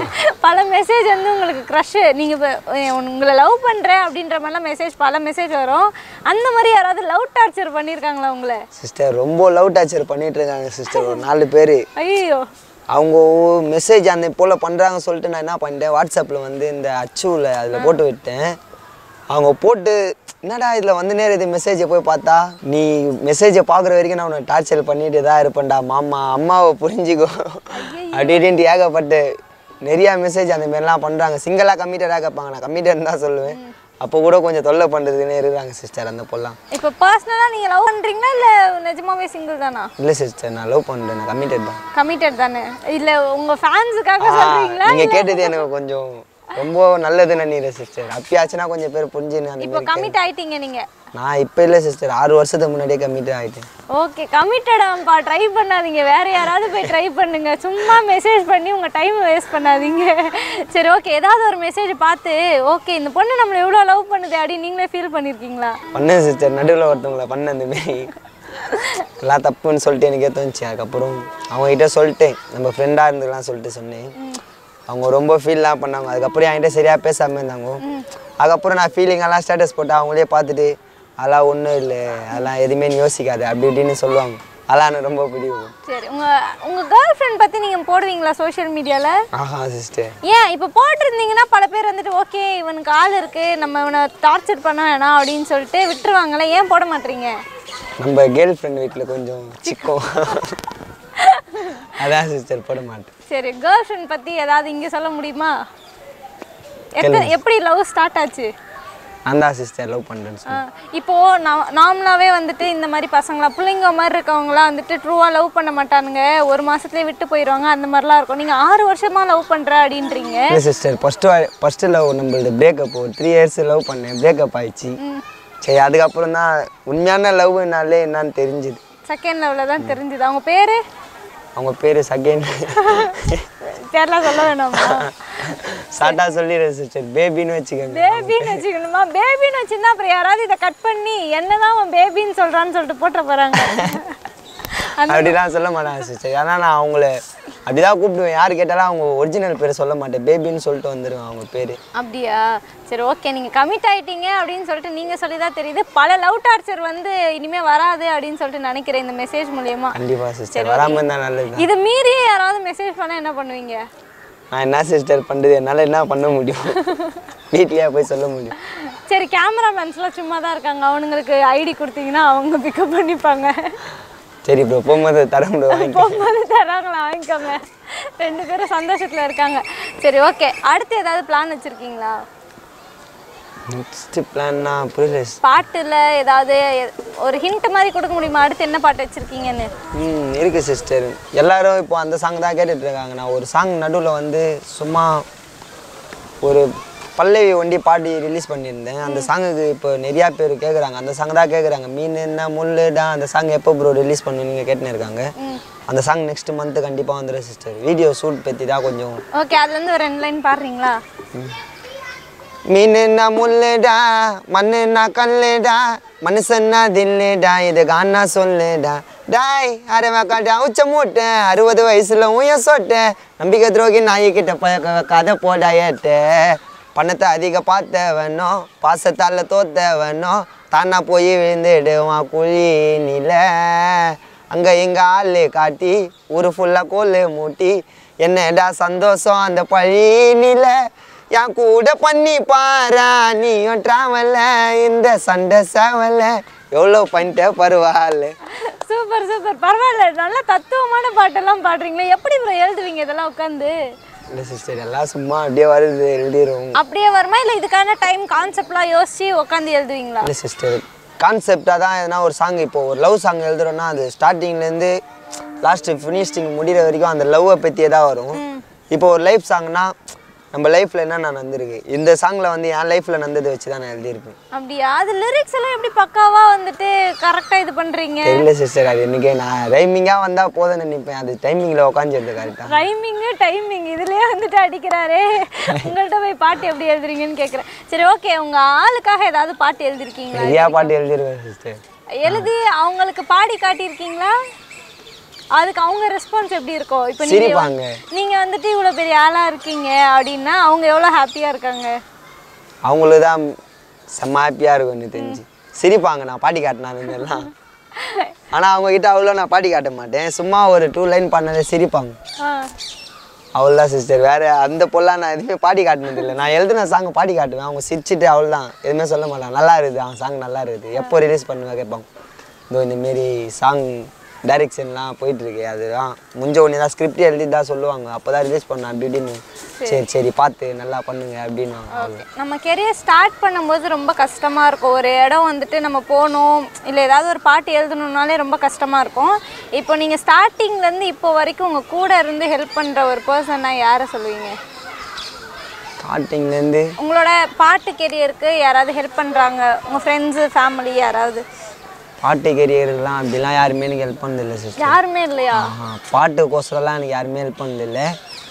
S1: பல மெசேஜ் வந்து உங்களுக்கு க்ரஷ்ஷு நீங்கள் இப்போ உங்களை லவ் பண்ணுறேன் அப்படின்ற மாதிரிலாம் மெசேஜ் பல மெசேஜ் வரும் அந்த மாதிரி யாராவது லவ் டார்ச்சர் பண்ணியிருக்காங்களா உங்களை
S2: சிஸ்டர் ரொம்ப லவ் டார்ச்சர் பண்ணிட்டு இருக்காங்க சிஸ்டர் ஒரு நாலு பேர்
S1: ஐயோ
S2: அவங்க மெசேஜ் அந்த போல் பண்ணுறாங்க சொல்லிட்டு நான் என்ன பண்ணிட்டேன் வாட்ஸ்அப்பில் வந்து இந்த அச்சுவில் அதில் போட்டு விட்டேன் அவங்க போட்டு என்னடா இதில் வந்து நேரம் இது மெசேஜை போய் பார்த்தா நீ மெசேஜை பார்க்குற வரைக்கும் நான் உன்னை டார்ச்சர் பண்ணிட்டு தான் இருப்பேன்டா மாமா அம்மாவை புரிஞ்சுக்கோ அப்படி இப்படின்ட்டு ஏகப்பட்டு நிறையா மெசேஜ் அந்த மாதிரிலாம் பண்ணுறாங்க சிங்கிளாக கம்மிட்டடாக கேட்பாங்க நான் கம்மிட்டட் தான் சொல்லுவேன் அப்போ கூட கொஞ்சம் தொல்லை பண்ணுறதுன்னு இருக்காங்க சிஸ்டர் அந்த பொல்லாம்
S1: இப்போ பர்சனலாக நீங்கள் லவ் பண்ணுறீங்களா இல்லை நிஜமாவே சிங்கிள் தானா
S2: இல்லை சிஸ்டர் நான் லவ் பண்ணுறேன் நான் கம்மிட்டட் தான்
S1: கமிட்டட் தானே இல்லை உங்கள் ஃபேன்ஸுக்காக சொல்கிறீங்களா
S2: நீங்க கேட்டது எனக்கு கொஞ்சம் ரொம்ப நல்லதுன்னு நினைக்கிறேன் சிஸ்டர் அப்பயாச்சுன்னா கொஞ்சம் பேர் புரிஞ்சுன்னு அந்த
S1: இப்போ
S2: மாதிரி
S1: கமிட் ஆயிட்டீங்க நீங்கள்
S2: நான் இப்போ இல்லை சிஸ்டர் ஆறு வருஷத்துக்கு முன்னாடியே கம்மிட் ஆகிட்டேன்
S1: ஓகே கமிட்டடாம்ப்பா ட்ரை பண்ணாதீங்க வேற யாராவது போய் ட்ரை பண்ணுங்க சும்மா மெசேஜ் பண்ணி உங்க டைம் வேஸ்ட் பண்ணாதீங்க சரி ஓகே ஏதாவது ஒரு மெசேஜ் பார்த்து ஓகே இந்த பொண்ணு நம்மளை எவ்வளோ லவ் பண்ணுது அப்படின்னு நீங்களே ஃபீல் பண்ணியிருக்கீங்களா
S2: பண்ணேன் சிஸ்டர் நடுவில் ஒருத்தவங்கள பண்ணேன் இந்த மாரி எல்லாம் தப்புன்னு சொல்லிட்டு எனக்கே தோணுச்சு அதுக்கப்புறம் அவங்ககிட்ட சொல்லிட்டேன் நம்ம ஃப்ரெண்டாக இருந்துக்கலாம் சொல்லிட்டு சொன்னேன் அவங்க ரொம்ப ஃபீல்லாம் பண்ணாங்க அதுக்கப்புறம் என்கிட்ட சரியாக பேசாமல் இருந்தாங்க அதுக்கப்புறம் நான் ஃபீலிங் எல்லாம் ஸ்டேட்டஸ் போட்டு அவங்களே பார்த்துட்டு அதெல்லாம் ஒன்றும் இல்லை அதெல்லாம் எதுவுமே நீ யோசிக்காது அப்படி இப்படின்னு சொல்லுவாங்க அதெல்லாம் எனக்கு ரொம்ப பிடிக்கும்
S1: சரி உங்க உங்க கேர்ள் ஃப்ரெண்ட் பத்தி நீங்க போடுவீங்களா சோஷியல் மீடியால
S2: ஆஹா சிஸ்டர்
S1: ஏன் இப்போ போட்டிருந்தீங்கன்னா பல பேர் வந்துட்டு ஓகே இவனுக்கு ஆள் இருக்கு நம்ம இவனை டார்ச்சர் பண்ண வேணாம் அப்படின்னு சொல்லிட்டு விட்டுருவாங்களே ஏன் போட மாட்டீங்க
S2: நம்ம கேர்ள் ஃப்ரெண்ட் வீட்டில் கொஞ்சம் சிக்கம் அதான் சிஸ்டர் போட மாட்டேன்
S1: சரி கேர்ள் ஃப்ரெண்ட் பத்தி ஏதாவது இங்க சொல்ல முடியுமா எத்தனை எப்படி லவ் ஸ்டார்ட் ஆச்சு
S2: நான் தான் சிஸ்டர் லவ் பண்ணுறேன்னு
S1: ஆ, இப்போ நார்மலாகவே வந்துட்டு இந்த மாதிரி பசங்களா பிள்ளைங்க மாதிரி இருக்கவங்களாம் வந்துட்டு ட்ரூவாக லவ் பண்ண மாட்டானுங்க ஒரு மாசத்துலயே விட்டு போயிடுவாங்க அந்த மாதிரிலாம் இருக்கும் நீங்க ஆறு வருஷமா லவ் பண்ற அப்படின்றீங்க
S2: இல்லை சிஸ்டர் ஃபஸ்ட்டு ஃபஸ்ட்டு லவ் நம்மளது பிரேக்கப் ஒரு த்ரீ இயர்ஸ் லவ் பண்ணேன் பிரேக்கப் ஆயிடுச்சு சரி அதுக்கப்புறம் தான் உண்மையான லவ்னாலே என்னன்னு தெரிஞ்சுது
S1: செகண்ட் லெவலில் தான் தெரிஞ்சுது அவங்க பேரு
S2: அவங்க பேர் செகண்ட்
S1: பேர்லாம் சொல்ல வேணாமா
S2: ஷார்ட்டாக சொல்லிடுறேன் சிஸ்டர் பேபின்னு வச்சுக்கோங்க
S1: பேபின்னு வச்சுக்கணுமா பேபின்னு வச்சிருந்தா அப்புறம் யாராவது இதை கட் பண்ணி என்னதான் அவன் பேபின்னு சொல்றான்னு சொல்லிட்டு போட்ட போறாங்க
S2: அப்படிலாம் சொல்ல மாட்டாங்க சிஸ்டர் ஏன்னா நான் அவங்கள அப்படிதான் கூப்பிடுவேன் யார் கேட்டாலும் அவங்க ஒரிஜினல் பேரை சொல்ல மாட்டேன் பேபின்னு சொல்லிட்டு வந்துடுவேன் அவங்க பேர்
S1: அப்படியா சரி ஓகே நீங்க கமிட் ஆயிட்டீங்க அப்படின்னு சொல்லிட்டு நீங்க சொல்லி தான் தெரியுது பல லவ் டார்ச்சர் வந்து இனிமே வராது அப்படின்னு சொல்லிட்டு நினைக்கிறேன் இந்த மெசேஜ் மூலியமா
S2: கண்டிப்பாக சிஸ்டர் வராமல் இருந்தால் நல்லது
S1: இது மீறி யாராவது மெசேஜ் பண்ணா என்ன பண்ணுவீங்க
S2: நான் என்ன சிஸ்டர் பண்ணுறது என்னால் என்ன பண்ண முடியும் வீட்லயே போய் சொல்ல முடியும்
S1: சரி கேமராமேன்ஸ்லாம் சும்மா தான் இருக்காங்க அவனுங்களுக்கு ஐடி கொடுத்தீங்கன்னா அவங்க பிக்கப் பண்ணிப்பாங்க
S2: சரி ப்ரோ போகும்போது தர முடியும் வாங்கிக்கோ
S1: போகும்போது தராங்களா வாங்கிக்கோங்க ரெண்டு பேரும் சந்தோஷத்தில் இருக்காங்க சரி ஓகே அடுத்து ஏதாவது பிளான் வச்சுருக்கீங்களா
S2: நெக்ஸ்ட் பிளான்னா புரியல sister.
S1: பாட்டில் ஏதாவது எ- ஒரு ஹிண்ட் மாதிரி கொடுக்க முடியுமா அடுத்து என்ன பாட்டு வச்சுருக்கீங்கன்னு
S2: ம் இருக்கு சிஸ்டர் எல்லாரும் இப்போ அந்த சாங் தான் கேட்டுட்டு இருக்காங்க நான் ஒரு சாங் நடுவில் வந்து சும்மா ஒரு பல்லவி ஒண்டி பாடி ரிலீஸ் பண்ணியிருந்தேன் அந்த சாங்குக்கு இப்போ நிறையா பேர் கேட்குறாங்க அந்த சாங் தான் கேட்குறாங்க மீன் என்ன முள்ளுடா அந்த சாங் எப்போ ப்ரோ ரிலீஸ் பண்ணுவீங்க கேட்டுன்னு இருக்காங்க அந்த சாங் நெக்ஸ்ட் மந்த் கண்டிப்பாக வந்துடும் சிஸ்டர் வீடியோ ஷூட் பற்றி தான் கொஞ்சம்
S1: ஓகே அதுலேருந்து ஒரு ரெண்டு லைன் பாடுறீங்களா
S2: மீனுன்னா முள்ளுடா மண்ணுன்னா கல்லுடா மனுஷன்னா தில்லுடா இது கானா சொல்லுடா டாய் அரவக்காடா உச்ச மூட்டை அறுபது வயசுல உய சொட்ட நம்பிக்கை துரோகி நாய்கிட்ட பழக்க வைக்காத போடா ஏட்ட பணத்தை அதிக பார்த்தவனோ பாசத்தால தோத்தவனோ தானா போய் விழுந்துடுவான் குழி நில அங்க இங்க ஆளு காட்டி ஊரு ஃபுல்லா கோல் மூட்டி என்னடா சந்தோஷம் அந்த பழி நில என் கூட பண்ணி பாரா நீயும் டிராவல இந்த சண்டை சேவல எவ்வளோ பண்ணிட்ட பரவாயில்ல
S1: சூப்பர் சூப்பர் பரவாயில்ல நல்ல தத்துவமான பாட்டெல்லாம் பாடுறீங்களே எப்படி ப்ரோ எழுதுவீங்க இதெல்லாம் உட்காந்து
S2: இல்லை சிஸ்டர் எல்லாம் சும்மா அப்படியே வருது எழுதிரும்
S1: அப்படியே வருமா இல்லை இதுக்கான டைம் கான்செப்ட்லாம் யோசிச்சு உட்காந்து எழுதுவீங்களா
S2: இல்லை சிஸ்டர் கான்செப்டாக தான் எதனா ஒரு சாங் இப்போ ஒரு லவ் சாங் எழுதுறோன்னா அது ஸ்டார்டிங்லேருந்து லாஸ்ட்டு ஃபினிஷிங் முடிகிற வரைக்கும் அந்த லவ்வை பற்றியே தான் வரும் இப்போ ஒரு லைஃப் சாங்னா நம்ம லைஃப்பில் என்ன நான் நடந்திருக்கு இந்த சாங்கில் வந்து என் லைஃப்பில் நடந்ததை வச்சு தான் நான் எழுதியிருப்பேன்
S1: அப்படியா அது லிரிக்ஸ் எல்லாம் எப்படி பக்காவா வந்துட்டு கரெக்டா இது பண்றீங்க
S2: தெரியல சிஸ்டர் அது என்னைக்கே நான் ரைமிங்காக வந்தால் போதும்னு நினைப்பேன் அது டைமிங்கில் உட்காந்துருது கரெக்டாக
S1: ரைமிங் டைமிங் இதுலயே வந்துட்டு அடிக்கிறாரே உங்கள்ட்ட போய் பாட்டு எப்படி எழுதுறீங்கன்னு கேக்குறேன் சரி ஓகே உங்க ஆளுக்காக ஏதாவது பாட்டு எழுதிருக்கீங்களா
S2: நிறையா பாட்டு எழுதிருவேன் சிஸ்டர்
S1: எழுதி அவங்களுக்கு பாடி காட்டியிருக்கீங்களா அதுக்கு அவங்க ரெஸ்பான்ஸ் எப்படி இருக்கும் இப்போ நீங்க
S2: சிரிப்பாங்க
S1: நீங்க வந்துட்டு இவ்வளவு பெரிய ஆளா இருக்கீங்க அப்படின்னா அவங்க எவ்வளவு ஹாப்பியா இருக்காங்க
S2: அவங்களுக்கு தான் செம்ம ஹாப்பியாக இருக்கும் எனக்கு தெரிஞ்சு சிரிப்பாங்க நான் பாட்டி காட்டினாங்க எல்லாம் ஆனால் அவங்கக்கிட்ட அவ்வளோ நான் பாட்டி காட்ட மாட்டேன் சும்மா ஒரு டூ லைன் பண்ணாலே சிரிப்பாங்க
S1: ஆ.
S2: அவ்வளோதான் சிஸ்டர் வேறு அந்த பொருளாக நான் எதுவுமே பாடி காட்டினது இல்லை நான் எழுதின சாங் பாடி காட்டுவேன் அவங்க சிரிச்சிட்டு அவ்வளோதான் எதுவுமே சொல்ல மாட்டாங்க நல்லா இருக்குது அவன் சாங் நல்லா இருக்குது எப்போ ரிலீஸ் பண்ணுவேன் கேட்பாங்க இதோ இந்தமாரி சாங் டைரெக்ஷன்லாம் போயிட்டுருக்கு அதுதான் முடிஞ்ச உடனே தான் ஸ்கிரிப்ட் எழுதி தான் சொல்லுவாங்க அப்போ தான் ரிலீஸ் பண்ணேன் அப்படி இப்படின்னு சரி சரி பார்த்து நல்லா பண்ணுங்க அப்படின்னு
S1: ஓகே நம்ம கெரியர் ஸ்டார்ட் பண்ணும்போது ரொம்ப கஷ்டமாக இருக்கும் ஒரு இடம் வந்துட்டு நம்ம போகணும் இல்லை ஏதாவது ஒரு பாட்டு எழுதணுன்னாலே ரொம்ப கஷ்டமாக இருக்கும் இப்போ நீங்கள் ஸ்டார்டிங்லேருந்து இப்போ வரைக்கும் உங்கள் கூட இருந்து ஹெல்ப் பண்ணுற ஒரு பர்சன்னா யாரை சொல்லுவீங்க
S2: ஸ்டார்டிங்லேருந்து
S1: உங்களோட பாட்டு கெரியருக்கு யாராவது ஹெல்ப் பண்ணுறாங்க உங்கள் ஃப்ரெண்ட்ஸு ஃபேமிலி யாராவது
S2: பாட்டு கெரியர்லாம் அப்படிலாம் யாருமே எனக்கு ஹெல்ப் பண்ணதில்லை சிஸ்டர்
S1: யாருமே இல்லையா
S2: ஆஹா பாட்டுக்கோசரம்லாம் எனக்கு யாருமே ஹெல்ப் பண்ணதில்லை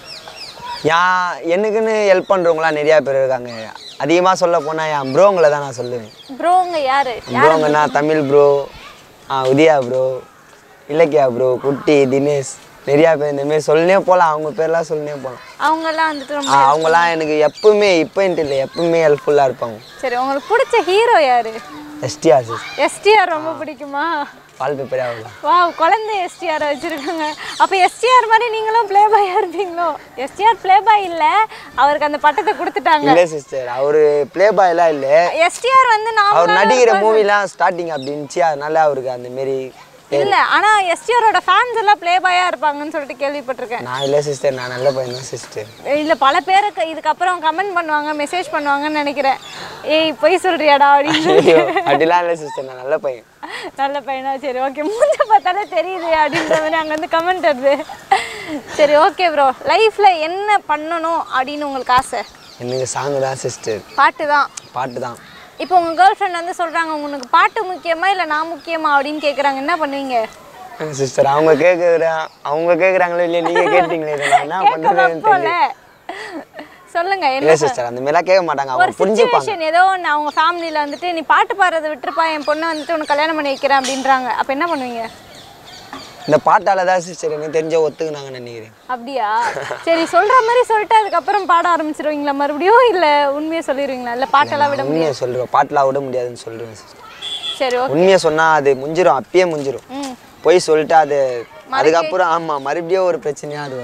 S2: ஏன் எனக்குன்னு ஹெல்ப் பண்ணுறவங்களாம் நிறையா பேர் இருக்காங்க அதிகமாக சொல்ல போனால் என் ப்ரோங்களை தான் நான் சொல்லுவேன்
S1: ப்ரோங்க யாரு
S2: ப்ரோங்கன்னா Tamil bro Udhaya bro Ilakkiya bro Kutty Dinesh நிறையா பேர் இந்தமாரி சொல்லினே போகலாம் அவங்க பேர்லாம் சொல்லினே போகலாம்
S1: அவங்கெல்லாம் வந்துட்டு ரொம்ப
S2: அவங்களாம் எனக்கு எப்பவுமே இப்போன்ட்டு இல்லை எப்பவுமே ஹெல்ப்ஃபுல்லாக இருப்பாங்க
S1: சரி உங்களுக்கு பிடிச்ச ஹீரோ யாரு
S2: எஸ்டிஆர் சிஸ்
S1: எஸ்டிஆர் ரொம்ப பிடிக்குமா
S2: வால் பேப்பரே ஆகலாம்
S1: வாவ் குழந்தை எஸ்டிஆர் வச்சிருக்காங்க அப்போ எஸ்டிஆர் மாதிரி நீங்களும் ப்ளே பாயா இருப்பீங்களோ எஸ்டிஆர் ப்ளே பாய் இல்லை அவருக்கு அந்த பட்டத்தை கொடுத்துட்டாங்க
S2: இல்லை சிஸ்டர் அவர் ப்ளே பாய்லாம் இல்லை
S1: எஸ்டிஆர் வந்து நான்
S2: அவர் நடிக்கிற மூவிலாம் ஸ்டார்டிங் அப்படி இருந்துச்சு அதனால அவருக்கு அந்த மாரி
S1: இல்ல ஆனா எஸ்டிஆரோட ஃபேன்ஸ் எல்லாம் ப்ளே பாயா இருப்பாங்கன்னு சொல்லிட்டு கேள்விப்பட்டிருக்கேன்
S2: நான் இல்லை சிஸ்டர் நான் நல்ல பையன் தான் சிஸ்டர்
S1: இல்ல பல பேருக்கு இதுக்கப்புறம் கமெண்ட் பண்ணுவாங்க மெசேஜ் பண்ணுவாங்கன்னு நினைக்கிறேன் ஏய் பொய் சொல்றியாடா அப்படின்னு
S2: ஐயோ அப்படிலாம் இல்லை சிஸ்டர் நான் நல்ல பையன்
S1: நல்ல பையனா சரி ஓகே மூஞ்ச பார்த்தாலே தெரியுது அப்படின்ற மாதிரி அங்க வந்து கமெண்ட் வருது சரி ஓகே ப்ரோ லைஃப்ல என்ன பண்ணணும் அப்படின்னு உங்களுக்கு ஆசை
S2: எனக்கு சாங் தான் சிஸ்டர்
S1: பாட்டு தான்
S2: பாட்டு தான்
S1: இப்போ உங்க கேர்ள் ஃப்ரெண்ட் வந்து சொல்றாங்க உங்களுக்கு பாட்டு முக்கியமா இல்ல நான் முக்கியமா அப்படின்னு கேக்குறாங்க என்ன பண்ணுவீங்க
S2: சிஸ்டர் அவங்க கேட்குற அவங்க கேட்குறாங்களோ இல்லையா நீங்கள் கேட்டீங்களே இதை நான் என்ன
S1: கேட்க
S2: பண்ணுறதுன்னு
S1: வைப்போம்ல
S2: தெரியல
S1: சொல்லுங்க என்ன
S2: இல்லை சிஸ்டர் அந்த மாதிரிலாம் கேட்க மாட்டாங்க
S1: ஒரு
S2: அவங்க புரிஞ்சுப்பாங்க
S1: சுச்சுவேஷன் ஏதோ ஒன்று அவங்க ஃபேமிலியில் வந்துட்டு நீ பாட்டு பாடுறதை விட்டுருப்பா என் பொண்ணை வந்துட்டு உனக்கு கல்யாணம் பண்ணி வைக்கிறேன் அப்படின்றாங்க அப்போ என்ன பண்ணுவீங்க
S2: இந்த பாட்டால தான் சிஸ்டர் எனக்கு தெரிஞ்ச ஒத்துக்குனாங்கன்னு நினைக்கிறேன்
S1: அப்படியா சரி சொல்ற மாதிரி சொல்லிட்டு அதுக்கப்புறம் பாட ஆரம்பிச்சிருவீங்களா மறுபடியும் இல்ல உண்மையை சொல்லிடுவீங்களா இல்ல பாட்டெல்லாம் விட முடியும்
S2: உண்மையை சொல்கிறேன் பாட்டெலாம் விட முடியாதுன்னு சொல்கிறேன் சிஸ்டர்
S1: சரி ஓகே
S2: உண்மையை சொன்னால் அது முடிஞ்சிரும் அப்பயே முடிஞ்சிரும்
S1: ம்
S2: போய் சொல்லிட்டு அது அதுக்கப்புறம் ஆமாம் மறுபடியும் ஒரு பிரச்சனையாக அது வரும்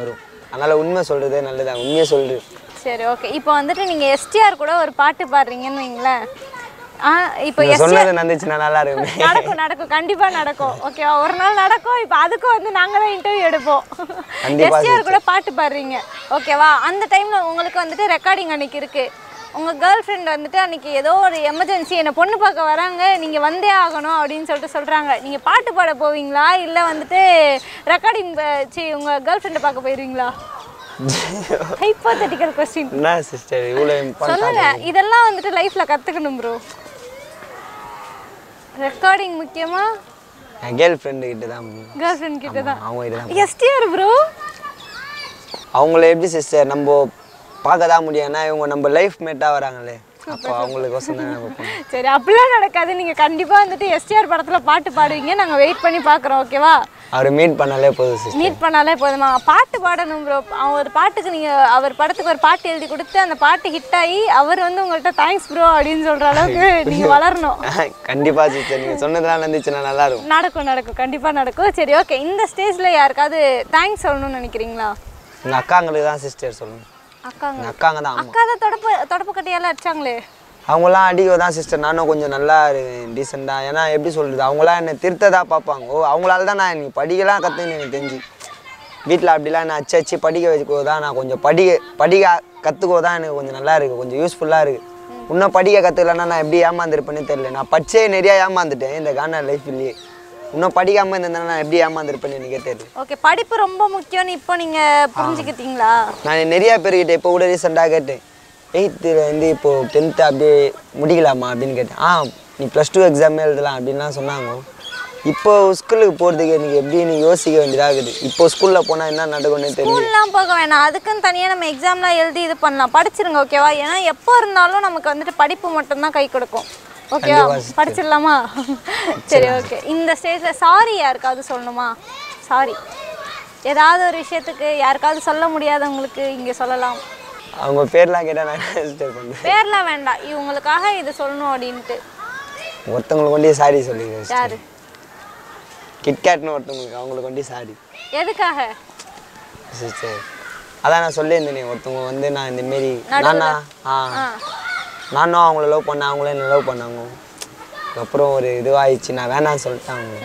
S2: அதனால் உண்மை சொல்கிறதே நல்லதா உண்மையை சொல்லிடு
S1: சரி ஓகே இப்போ வந்துட்டு நீங்கள் எஸ்டிஆர் கூட ஒரு பாட்டு பாடுறீங்கன்னு வைங்களேன் ஆ இப்போ
S2: நீங்க
S1: எஸ்டிஆர்
S2: சொன்னது நடந்துச்சுன்னா நல்லா இருக்குமே
S1: நடக்கும் நடக்கும் கண்டிப்பா நடக்கும் ஓகேவா ஒரு நாள் நடக்கும் இப்போ அதுக்கும் வந்து நாங்க தான் இன்டர்வியூ எடுப்போம்
S2: கண்டிப்பா
S1: எஸ்டிஆர் கூட பாட்டு பாடுறீங்க ஓகேவா அந்த டைம்ல உங்களுக்கு வந்துட்டு ரெக்கார்டிங் அன்னைக்கு இருக்கு உங்க கேர்ள் ஃப்ரெண்ட் வந்துட்டு அன்னைக்கு ஏதோ ஒரு எமர்ஜென்சி என்னை பொண்ணு பார்க்க வராங்க நீங்க வந்தே ஆகணும் அப்படின்னு சொல்லிட்டு சொல்றாங்க நீங்க பாட்டு பாட போவீங்களா இல்ல வந்துட்டு ரெக்கார்டிங் சி உங்க கேர்ள் ஃப்ரெண்டை பார்க்க போயிருவீங்களா ஹைப்போதெட்டிக்கல் கொஸ்டின்
S2: என்ன சிஸ்டர் இவ்வளோ இம்பார்ட்டன்ட்
S1: சொல்லுங்க இதெல்லாம் வந்துட்டு லைஃப்ல கத்துக்கணும் ப்ரோ ரெக்கார்டிங் முக்கியமா
S2: என் கேர்ள் ஃப்ரெண்டு கிட்ட தான்
S1: கேர்ள் ஃப்ரெண்ட் கிட்ட தான்
S2: அவங்க கிட்ட தான்
S1: எஸ்டிஆர் ப்ரோ
S2: அவங்கள எப்படி சிஸ்டர் நம்ம பார்க்க தான் முடியும் ஏன்னா இவங்க நம்ம லைஃப் மேட்டாக வராங்களே அப்போ அவங்களுக்கோசம் தான் நம்ம போகணும்
S1: சரி அப்படிலாம் நடக்காது நீங்க கண்டிப்பா வந்துட்டு எஸ்டிஆர் படத்துல பாட்டு பாடுவீங்க நாங்க வெயிட் பண்ணி பார்க்குறோம் ஓகேவா
S2: அவரை மீட் பண்ணாலே போதும் சிஸ்டர்
S1: மீட் பண்ணாலே போதுமா பாட்டு பாடணும் ப்ரோ அவர் பாட்டுக்கு நீங்க அவர் படத்துக்கு ஒரு பாட்டு எழுதி கொடுத்து அந்த பாட்டு ஹிட் ஆகி அவர் வந்து உங்கள்கிட்ட தேங்க்ஸ் ப்ரோ அப்படின்னு சொல்ற அளவுக்கு நீங்க வளரணும்
S2: கண்டிப்பாக சிஸ்டர் நீங்கள் சொன்னதெல்லாம் நடந்துச்சுன்னா நல்லா இருக்கும்
S1: நடக்கும் நடக்கும் கண்டிப்பா நடக்கும் சரி ஓகே இந்த ஸ்டேஜ்ல யாருக்காவது தேங்க்ஸ் சொல்லணும்னு நினைக்கிறீங்களா
S2: எங்கள் அக்காங்களுக்கு தான் சிஸ்டர் சொல்லணும்
S1: அக்காங்க
S2: எங்கள் அக்காங்க தான் ஆமாம்
S1: அக்கா தான் தொடப்பு தொடப்பு கட்டையால அடிச்சாங்களே
S2: அவங்களாம் அடிக்க தான் சிஸ்டர் நானும் கொஞ்சம் நல்லா டீசெண்டாக ஏன்னா எப்படி சொல்கிறது அவங்களாம் என்னை திருத்ததா பார்ப்பாங்க ஓ அவங்களால தான் நான் நீ படிக்கலாம் கற்றுன்னு எனக்கு தெரிஞ்சு வீட்டில் அப்படிலாம் நான் அச்சு அச்சு படிக்க வச்சுக்கோ தான் நான் கொஞ்சம் படிக்க படிக்க கற்றுக்கோ தான் எனக்கு கொஞ்சம் நல்லா இருக்குது கொஞ்சம் யூஸ்ஃபுல்லாக இருக்குது இன்னும் படிக்க கற்றுக்கலன்னா நான் எப்படி ஏமாந்துருப்பேன்னு தெரியல நான் படிச்சே நிறையா ஏமாந்துட்டேன் இந்த கான லைஃப்லேயே இன்னும் படிக்காமல் இருந்தேன்னா நான் எப்படி ஏமாந்துருப்பேன்னு எனக்கே தெரியல
S1: ஓகே படிப்பு ரொம்ப முக்கியம்னு இப்போ நீங்க புரிஞ்சுக்கிட்டீங்களா
S2: நான் நிறைய பேர்கிட்ட இப்போ கூட ரீசெண்டாக கேட்டேன் எயித்தில் வந்து இப்போது டென்த்து அப்படியே முடிக்கலாமா அப்படின்னு கேட்டேன் ஆ நீ ப்ளஸ் டூ எக்ஸாம் எழுதலாம் அப்படின்லாம் சொன்னாங்க இப்போ ஸ்கூலுக்கு போகிறதுக்கு எனக்கு எப்படின்னு யோசிக்க வேண்டியதாக இருக்குது இப்போ ஸ்கூலில் போனால் என்ன நடக்கும்னே தெரியல
S1: ஸ்கூல்லாம் போக வேணாம் அதுக்குன்னு தனியாக நம்ம எக்ஸாம்லாம் எழுதி இது பண்ணலாம் படிச்சிருங்க ஓகேவா ஏன்னா எப்போ இருந்தாலும் நமக்கு வந்துட்டு படிப்பு மட்டும்தான் கை கொடுக்கும் ஓகேவா
S2: கண்டிப்பா sister.
S1: படிச்சிடலாமா சரி ஓகே இந்த ஸ்டேஜில் சாரி யாருக்காவது சொல்லணுமா சாரி ஏதாவது ஒரு விஷயத்துக்கு யாருக்காவது சொல்ல முடியாதவங்களுக்கு இங்கே சொல்லலாம்
S2: அவங்க பேர்லாம் கேட்டால் நான் ரெஜிஸ்டர் பண்ணுறேன்
S1: பேர்லாம் வேண்டாம் இவங்களுக்காக இது சொல்லணும் அப்படின்ட்டு
S2: ஒருத்தவங்களுக்கு கொண்டே சாரி சொல்லிடுறேன்
S1: யாரு
S2: கிட்கேட்னு ஒருத்தவங்களுக்கு அவங்களுக்கு கொண்டே சாரி
S1: எதுக்காக
S2: சிஸ்டர் அதான் நான் சொல்லியிருந்தேனே ஒருத்தவங்க வந்து நான் இந்தமாரி நானா ஆ
S1: ஆ
S2: நானும் அவங்கள லவ் பண்ணேன் அவங்களும் என்ன லவ் பண்ணாங்க அப்புறம் ஒரு இதுவாகிடுச்சு நான் வேணாம்னு சொல்லிட்டேன் அவங்க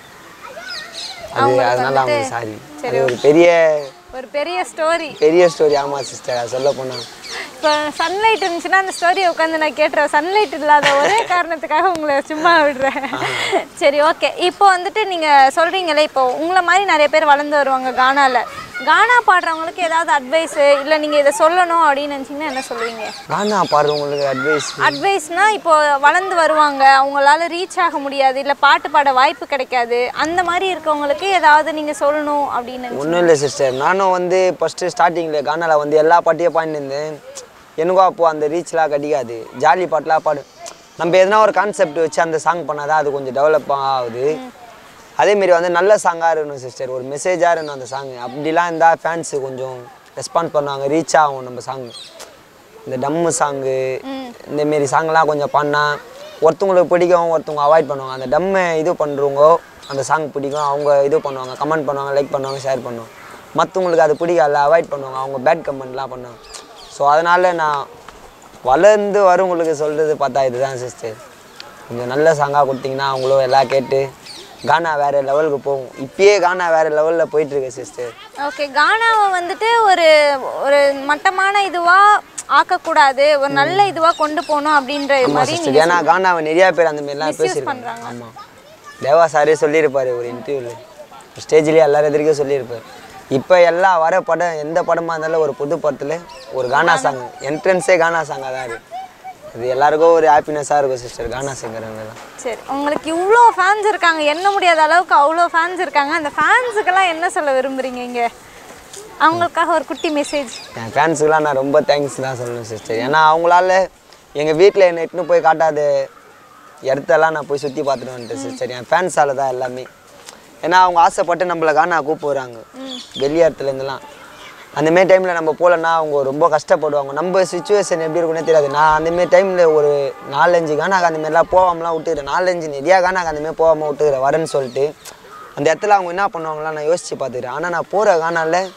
S2: அது அதனால அவங்க சாரி அது ஒரு பெரிய
S1: ஒரு பெரிய ஸ்டோரி
S2: பெரிய ஸ்டோரி ஆமாம் சிஸ்டர் அது சொல்ல போனால்
S1: இப்போ சன்லைட் இருந்துச்சுன்னா அந்த ஸ்டோரியை உட்காந்து நான் கேட்டுறேன் சன்லைட் இல்லாத ஒரே காரணத்துக்காக உங்களை சும்மா விடுறேன் சரி ஓகே இப்போ வந்துட்டு நீங்கள் சொல்கிறீங்களே இப்போ உங்களை மாதிரி நிறைய பேர் வளர்ந்து வருவாங்க கானால கானா பாடுறவங்களுக்கு ஏதாவது அட்வைஸு இல்லை நீங்கள் இதை சொல்லணும் அப்படின்னு நினச்சிங்கன்னா என்ன சொல்லுவீங்க
S2: நான் பாடுறவங்களுக்கு அட்வைஸ்
S1: அட்வைஸ்னா இப்போ வளர்ந்து வருவாங்க அவங்களால ரீச் ஆக முடியாது இல்லை பாட்டு பாட வாய்ப்பு கிடைக்காது அந்த மாதிரி இருக்கவங்களுக்கு ஏதாவது நீங்கள் சொல்லணும் அப்படின்னு நினைச்சு-
S2: ஒன்றும் இல்லை சிஸ்டர் நானும் வந்து ஃபஸ்ட்டு ஸ்டார்டிங்கில் கானால வந்து எல்லா பாட்டையும் பாடினிருந்தேன் எனக்கும் அப்போது அந்த ரீச்லாம் கிடைக்காது ஜாலி பாட்டெலாம் பாடு நம்ம எதனா ஒரு கான்செப்ட் வச்சு அந்த சாங் பண்ணாதான் அது கொஞ்சம் டெவலப் ஆகுது அதேமாரி வந்து நல்ல சாங்காக இருக்கணும் சிஸ்டர் ஒரு மெசேஜாக இருக்கணும் அந்த சாங் அப்படிலாம் இருந்தால் ஃபேன்ஸு கொஞ்சம் ரெஸ்பாண்ட் பண்ணுவாங்க ரீச் ஆகும் நம்ம சாங் இந்த டம்மு சாங்கு இந்தமாரி சாங்லாம் கொஞ்சம் பாடினா ஒருத்தவங்களுக்கு பிடிக்கும் ஒருத்தவங்க அவாய்ட் பண்ணுவாங்க அந்த டம்மை இது பண்ணுறவங்க அந்த சாங் பிடிக்கும் அவங்க இது பண்ணுவாங்க கமெண்ட் பண்ணுவாங்க லைக் பண்ணுவாங்க ஷேர் பண்ணுவாங்க மற்றவங்களுக்கு அது பிடிக்காது அவாய்ட் பண்ணுவாங்க அவங்க பேட் கமெண்ட்லாம் பண்ணுவாங்க ஸோ அதனால் நான் வளர்ந்து வரவங்களுக்கு சொல்கிறது பார்த்தா இதுதான் சிஸ்டர் கொஞ்சம் நல்ல சாங்காக கொடுத்தீங்கன்னா அவங்களும் எல்லாம் கேட்டு கானா வேறு லெவலுக்கு போகும் இப்பயே கானா வேறு லெவலில் போயிட்டுருக்கு சிஸ்டர்
S1: ஓகே கானாவை வந்துட்டு ஒரு ஒரு மட்டமான இதுவா ஆக்கக்கூடாது ஒரு நல்ல இதுவா கொண்டு போகணும் அப்படின்ற
S2: ஆமாம்
S1: மாதிரி
S2: சிஸ்டர் ஏன்னா கானாவை நிறையா பேர் அந்த மாதிரிலாம் பேசியிருக்காங்க
S1: பண்றாங்க.
S2: ஆமாம் தேவா சாரே சொல்லியிருப்பாரு ஒரு இன்டர்வியூவில் ஸ்டேஜ்லேயே எல்லாரும் எதிர்க்கும் சொல்லியிருப்பார் இப்போ எல்லா வர படம் எந்த படமாக இருந்தாலும் ஒரு புது படத்தில் ஒரு கானா சாங் என்ட்ரன்ஸே கானா சாங்காக தான் இருக்குது அது எல்லாருக்கும் ஒரு ஹாப்பினஸ்ஸாக இருக்கும் சிஸ்டர் கானா சிங்கர்லாம்
S1: சரி உங்களுக்கு இவ்வளோ ஃபேன்ஸ் இருக்காங்க எண்ண முடியாத அளவுக்கு அவ்வளோ ஃபேன்ஸ் இருக்காங்க அந்த ஃபேன்ஸுக்கெல்லாம் என்ன சொல்ல விரும்புறீங்க இங்க அவங்களுக்காக ஒரு குட்டி மெசேஜ்
S2: என் ஃபேன்ஸுக்கெலாம் நான் ரொம்ப தேங்க்ஸ் தான் சொல்லணும் சிஸ்டர் ஏன்னா அவங்களால எங்கள் வீட்டில் என்னை இட்டுன்னு போய் காட்டாத இடத்தெல்லாம் நான் போய் சுற்றி பார்த்துட்டு வந்துட்டேன் சிஸ்டர் என் ஃபேன்ஸால தான் எல்லாமே ஏன்னா அவங்க ஆசைப்பட்டு நம்மளை காணா கூப்பிடுறாங்க வெளி இடத்துலேருந்துலாம் அந்தமாரி டைமில் நம்ம போகலன்னா அவங்க ரொம்ப கஷ்டப்படுவாங்க நம்ம சுச்சுவேஷன் எப்படி இருக்குன்னே தெரியாது நான் அந்தமாரி டைமில் ஒரு நாலஞ்சு கானாக்கு அந்தமாரிலாம் போகாமலாம் விட்டுக்கிறேன் நாலஞ்சு நிறையா கானாக்கு அந்தமாரி போகாமல் விட்டுக்கிறேன் வரேன்னு சொல்லிட்டு அந்த இடத்துல அவங்க என்ன பண்ணுவாங்களாம் நான் யோசிச்சு பார்த்துக்கிறேன் ஆனால் நான் போகிற கானால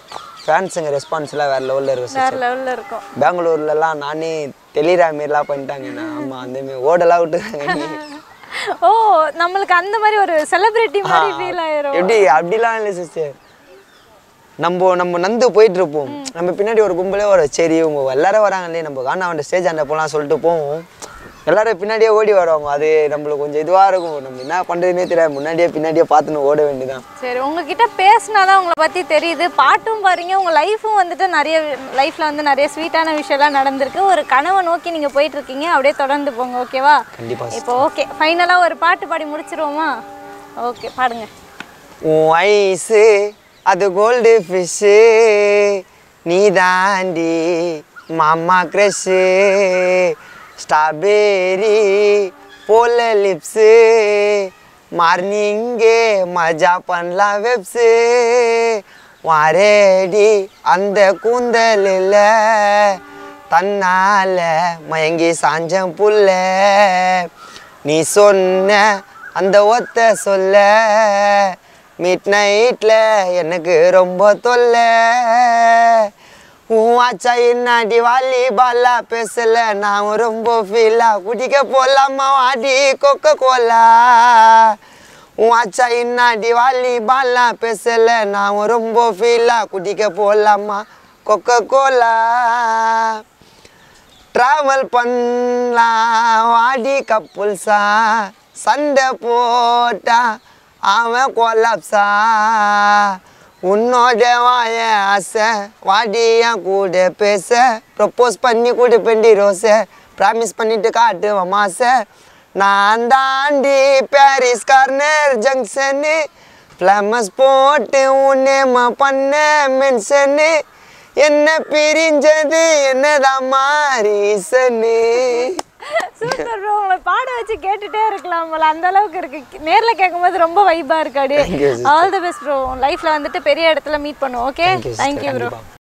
S2: ஃபேன்ஸுங்க ரெஸ்பான்ஸ்லாம் வேறு லெவலில் இருக்கும்
S1: வேற
S2: சிஸ்டர்
S1: லெவல்ல இருக்கும்
S2: பெங்களூர்லலாம் நானே தெளிரா மாரிலாம் பண்ணிட்டாங்கண்ணா ஆமாம் அந்த மாரி ஓடலாம் விட்டுருக்காங்க
S1: ஓ நம்மளுக்கு அந்த மாதிரி ஒரு செலிபிரிட்டி மாதிரி ஃபீல் ஆயிரும்
S2: எப்படி அப்படிலாம் இல்லை சிஸ்டர் நம்ம நம்ம நந்து போயிட்டு இருப்போம் நம்ம பின்னாடி ஒரு கும்பலே ஒரு சரி இவங்க எல்லாரும் வராங்களே நம்ம காணா அவன் ஸ்டேஜ் ஆண்ட போகலாம் சொல்லிட்டு போவோம் எல்லாரும் பின்னாடியே ஓடி வருவாங்க அது நம்மளுக்கு கொஞ்சம் இதுவாக இருக்கும் நம்ம என்ன பண்ணுறதுனே தெரியாது முன்னாடியே பின்னாடியே பார்த்துன்னு ஓட வேண்டியதான்
S1: சரி உங்ககிட்ட பேசினாதான் உங்களை பற்றி தெரியுது பாட்டும் பாருங்க உங்கள் லைஃப்பும் வந்துட்டு நிறைய லைஃப்பில் வந்து நிறைய ஸ்வீட்டான விஷயம்லாம் நடந்திருக்கு ஒரு கனவை நோக்கி நீங்கள் போயிட்டு இருக்கீங்க அப்படியே தொடர்ந்து போங்க ஓகேவா
S2: கண்டிப்பா
S1: இப்போ ஓகே ஃபைனலாக ஒரு பாட்டு பாடி முடிச்சிருவோமா ஓகே பாடுங்க
S2: உன் ஐஸு அது கோல்டு ஃபிஷ்ஷு நீ தாண்டி மாமா க்ரஷ்ஷு ஸ்ட்ராபெரி போல லிப்ஸு மார்னிங்கே மஜா பண்ணலாம் வெப்ஸு வாரேடி அந்த கூந்தலில் தன்னால மயங்கி சாஞ்சம் புல்ல நீ சொன்ன அந்த ஒத்த சொல்ல மிட் நைட்ல எனக்கு ரொம்ப தொல்லை உன் ஆச்சா என்னாடி வாலி பாலா பேசல நான் ரொம்ப ஃபீலா குடிக்க போலாமா வாடி கொக்க கோலா உன் ஆச்சா என்னாடி வாலி பாலா பேசல நான் ரொம்ப ஃபீலா குடிக்க போலாமா கொக்க கோலா ட்ராவல் பண்ணலாம் வாடி கப்புல்ஸா சண்டை போட்டா அவன் கொலாப்ஸா உன்னோட வாய ஆசை வாடி என் கூட பேச ப்ரப்போஸ் பண்ணி கூட பெண்டி ரோஸை ப்ராமிஸ் பண்ணிட்டு காட்டுவேன் மாச நான் தாண்டி பாரிஸ் கார்னர் ஜங்ஷனு ஃப்ளமஸ் போட்டு உன்னேமா பண்ண மென்ஷனு என்ன பிரிஞ்சது என்னதான் மாறீசனு
S1: சூப்பர் ப்ரோ உங்களை பாட வச்சு கேட்டுட்டே இருக்கலாம் போல அந்த அளவுக்கு இருக்கு நேர்ல கேட்கும்போது ரொம்ப வைபா இருக்கு அப்படியே
S2: Thank you, sister.
S1: All the best bro லைஃப்ல வந்துட்டு பெரிய இடத்துல மீட் பண்ணுவோம் okay
S2: Thank you, sister.
S1: Thank you bro
S2: கண்டிப்பா.